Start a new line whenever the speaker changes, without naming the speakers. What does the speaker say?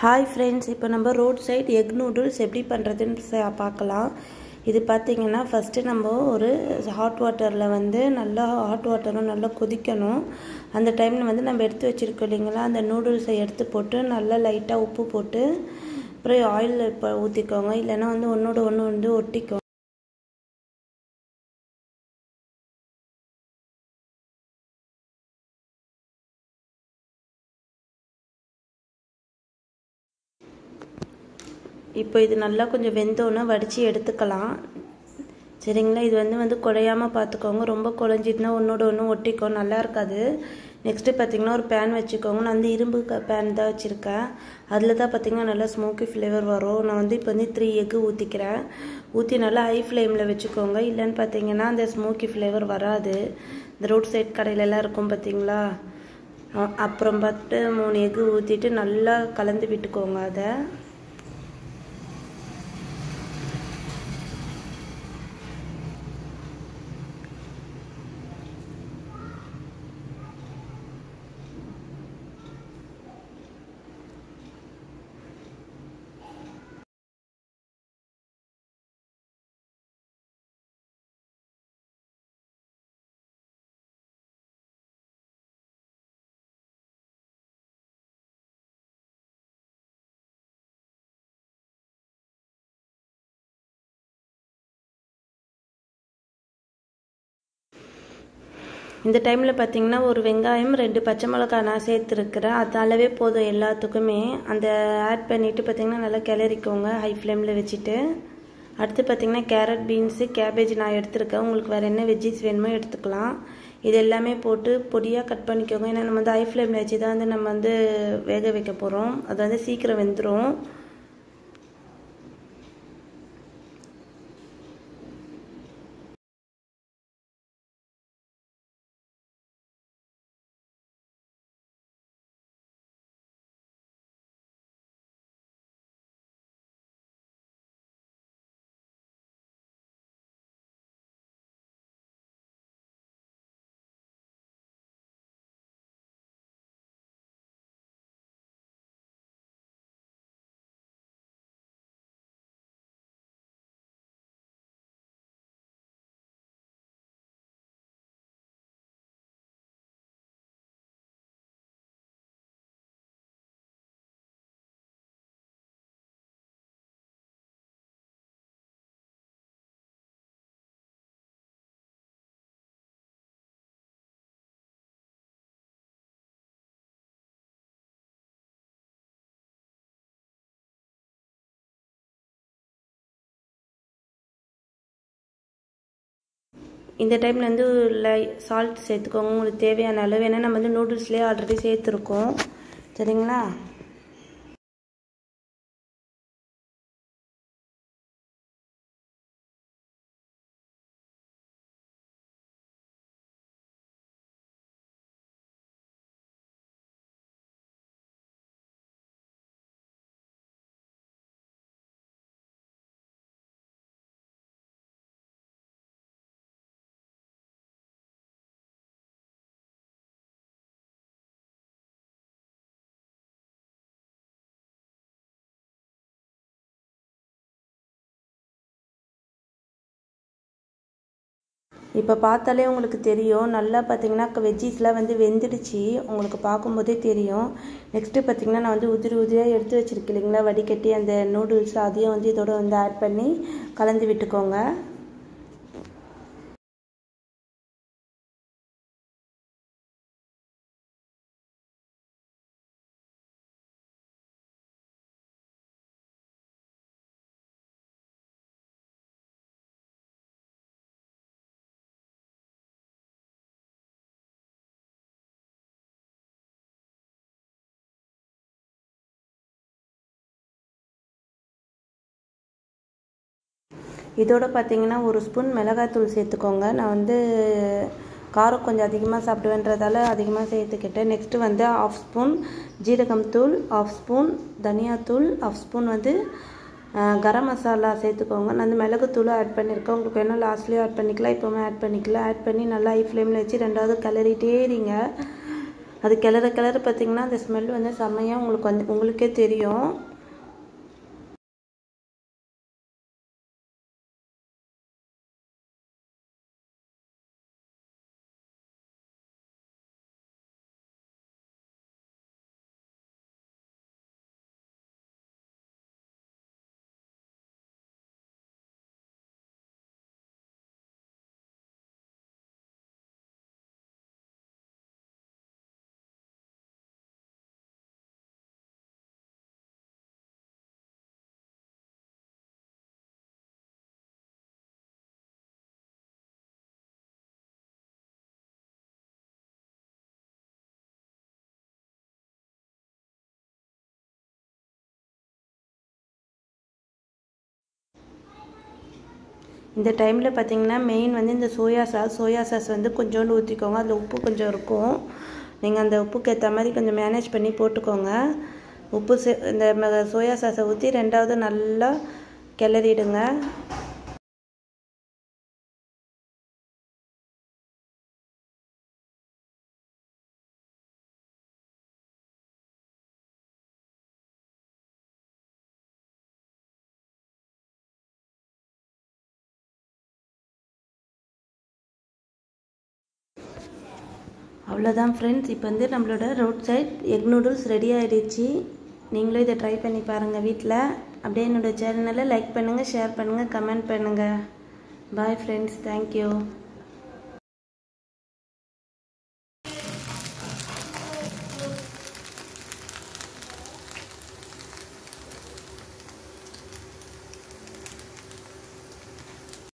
hi friends இப்போ நம்ம road side egg noodles எப்படி பண்ணுறதுன்னு ச- பார்க்கலாம் இது பார்த்தீங்கன்னா ஃபஸ்ட்டு நம்ம ஒரு ஹாட் வாட்டரில் வந்து நல்லா ஹாட் வாட்டரும் நல்லா கொதிக்கணும் அந்த டைமில் வந்து நம்ம எடுத்து வச்சுருக்கோம் இல்லைங்களா அந்த நூடுல்ஸை எடுத்து போட்டு நல்லா லைட்டாக உப்பு போட்டு அப்புறம் ஆயில் இப்போ ஊற்றிக்கோங்க இல்லைன்னா வந்து ஒன்றோட ஒன்று வந்து ஒட்டிக்கும் இப்போ இது நல்லா கொஞ்சம் வெந்தோன்னே வடித்து எடுத்துக்கலாம் சரிங்களா இது வந்து வந்து குழையாமல் பார்த்துக்கோங்க ரொம்ப குழஞ்சிட்டுனா ஒன்றோட ஒன்று ஒட்டிக்கும் நல்லா இருக்காது நெக்ஸ்ட்டு பார்த்தீங்கன்னா ஒரு பேன் வச்சுக்கோங்க நான் வந்து இரும்பு பேன் தான் வச்சுருக்கேன் அதில் தான் பார்த்தீங்கன்னா நல்லா ஸ்மோக்கி ஃப்ளேவர் வரும் நான் வந்து இப்போ வந்து த்ரீ எக்கு ஊற்றிக்கிறேன் ஊற்றி நல்லா ஹை ஃப்ளேமில் வச்சுக்கோங்க இல்லைன்னு பார்த்தீங்கன்னா அந்த ஸ்மோக்கி ஃப்ளேவர் வராது இந்த ரோட் சைட் கடையிலலாம் இருக்கும் பார்த்தீங்களா அ- அப்புறம் பார்த்து மூணு எக்கு ஊற்றிட்டு நல்லா கலந்து விட்டுக்கோங்க அதை இந்த டைமில் பார்த்தீங்கன்னா ஒரு வெங்காயம் ரெண்டு பச்சை மிளகாய் நான் சேர்த்துருக்குறேன் அது அளவே போதும் எல்லாத்துக்குமே அந்த ஆட் பண்ணிவிட்டு பார்த்தீங்கன்னா நல்லா கிளறிக்கோங்க ஹை ஃப்ளேமில் வச்சுட்டு அடுத்து பார்த்தீங்கன்னா கேரட் பீன்ஸு கேபேஜ் நான் எடுத்திருக்கேன் உங்களுக்கு வேறு என்ன வெஜ்ஜிஸ் வேணுமோ எடுத்துக்கலாம் இது எல்லாமே போட்டு பொடியாக கட் பண்ணிக்கோங்க ஏன்னா நம்ம வந்து ஹை ஃப்ளேமில் வச்சு தான் வந்து நம்ம வந்து வேக வைக்க போகிறோம் அது வந்து சீக்கிரம் வெந்துடும் இந்த டைமில் வந்து லை சால்ட் சேர்த்துக்கோங்க உங்களுக்கு தேவையான அளவு ஏன்னா நம்ம வந்து நூடுல்ஸ்லேயே ஆல்ரெடி சேர்த்துருக்கோம் சரிங்களா இப்போ பார்த்தாலே உங்களுக்கு தெரியும் நல்லா பார்த்தீங்கன்னா வெஜ்ஜீஸ்லாம் வந்து வெந்துடுச்சு உங்களுக்கு பார்க்கும்போதே தெரியும் நெக்ஸ்ட்டு பார்த்தீங்கன்னா நான் வந்து உதிரி உதிரியாக எடுத்து வச்சிருக்கேன் இல்லைங்களா வடிகட்டி அந்த நூடுல்ஸ் அதையும் வந்து இதோட வந்து ஆட் பண்ணி கலந்து விட்டுக்கோங்க இதோட பார்த்தீங்கன்னா ஒரு ஸ்பூன் மிளகாய்த்தூள் சேர்த்துக்கோங்க நான் வந்து காரம் கொஞ்சம் அதிகமாக சாப்பிடுவேன்றதால அதிகமாக சேர்த்துக்கிட்டேன் நெக்ஸ்ட்டு வந்து ஆஃப் ஸ்பூன் ஜீரகம் தூள் ஆஃப் ஸ்பூன் தனியாத்தூள் ஆஃப் ஸ்பூன் வந்து அஹ், கரம் மசாலா சேர்த்துக்கோங்க நான் வந்து மிளகுத்தூளும் ஆட் பண்ணியிருக்கேன் உங்களுக்கு வேணால் லாஸ்ட்லேயும் ஆட் பண்ணிக்கலாம் இப்போவுமே ஆட் பண்ணிக்கலாம் ஆட் பண்ணி நல்லா ஹை ஃப்ளேமில் வச்சு ரெண்டாவது கிளறிட்டே இருங்க அது கிளற கிளற பார்த்திங்கன்னா அந்த ஸ்மெல் வந்து செம்மையாக உங்களுக்கு வந்து உங்களுக்கே தெரியும் இந்த டைமில் பார்த்தீங்கன்னா மெயின் வந்து இந்த சோயா சாஸ் சோயா சாஸ் வந்து கொஞ்சோண்டு ஊற்றிக்கோங்க அதில் உப்பு கொஞ்சம் இருக்கும் நீங்கள் அந்த உப்புக்கு ஏற்ற மாதிரி கொஞ்சம் மேனேஜ் பண்ணி போட்டுக்கோங்க உப்பு சே இந்த சோயா சாஸை ஊற்றி ரெண்டாவது நல்லா கிளறிடுங்க அவ்வளோதான் ஃப்ரெண்ட்ஸ் இப்போ வந்து நம்மளோட road side egg noodles ready ஆகிடுச்சு நீங்களும் இதை ட்ரை பண்ணி பாருங்கள் வீட்டில் அப்படியே என்னோடய சேனலை லைக் பண்ணுங்கள் ஷேர் பண்ணுங்கள் கமெண்ட் பண்ணுங்கள் பாய் ஃப்ரெண்ட்ஸ் தேங்க்யூ